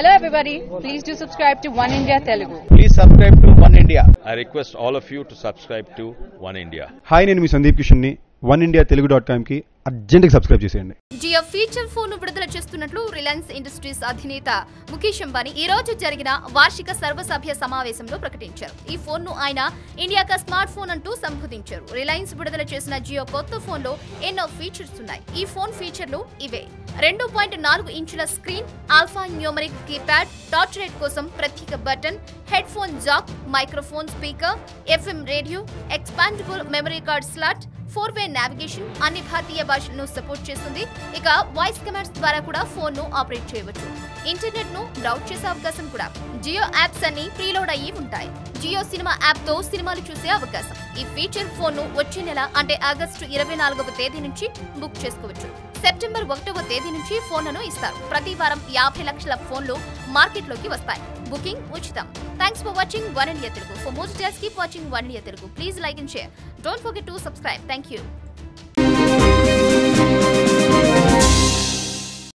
Hello everybody, please do subscribe to One India Telugu. Please subscribe to One India. I request all of you to subscribe to One India. Hi నేను మీ సందీప్ కిషన్ని one India Telugu dot కామ్కి అర్జెంట్గా subscribe చేసేయండి Jio feature phone విడుదల చేస్తున్నట్లు Reliance industries అధినేత ముఖేష్ అంబానీ ఈ రోజు జరిగిన వార్షిక సర్వసభ్య సమావేశంలో ప్రకటించారు ఈ ఫోన్ ను ఆయన ఇండియాకా స్మార్ట్ ఫోన్ అంటూ సంబోధించారు రిలయన్స్ విడుదల చేసిన జియో కొత్త ఫోన్ లో ఎన్నో ఫీచర్స్ ఉన్నాయి ఈ ఫోన్ ఫీచర్లు ఇవే రెండు పాయింట్ నాలుగు ఇంచుల screen alpha numeric keypad torch light కోసం ప్రత్యేక button head phone jack microphone speaker FM radio expandable memory card slot four way navigation అన్ని భారతీయ భాషలను సపోర్ట్ చేస్తుంది ఇక వాయిస్ కమాండ్స్ ద్వారా కూడా ఫోన్ ను ఆపరేట్ చేయవచ్చు ఇంటర్నెట్ ను బ్రౌజ్ చేసే అవకాశం కూడా జియో యాప్స్ అన్ని ప్రీలోడ్ అయ్యి ఉంటాయి జియో సినిమా యాప్ తో సినిమాలు చూసే అవకాశం ఈ ఫీచర్ ఫోన్ ను వచ్చే నెల అంటే ఆగస్టు ఇరవై నాలుగవ తేదీ నుంచి బుక్ చేసుకోవచ్చు సెప్టెంబర్ ఒకటవ తేదీ నుంచి ఫోన్లను ఇస్తారు ప్రతి వారం యాభై లక్షల ఫోన్లు మార్కెట్లోకి వస్తాయి బుకింగ్ ఉచితం thanks for watching one India Telugu for more details keep watching one India Telugu please like and share don't forget to subscribe thank you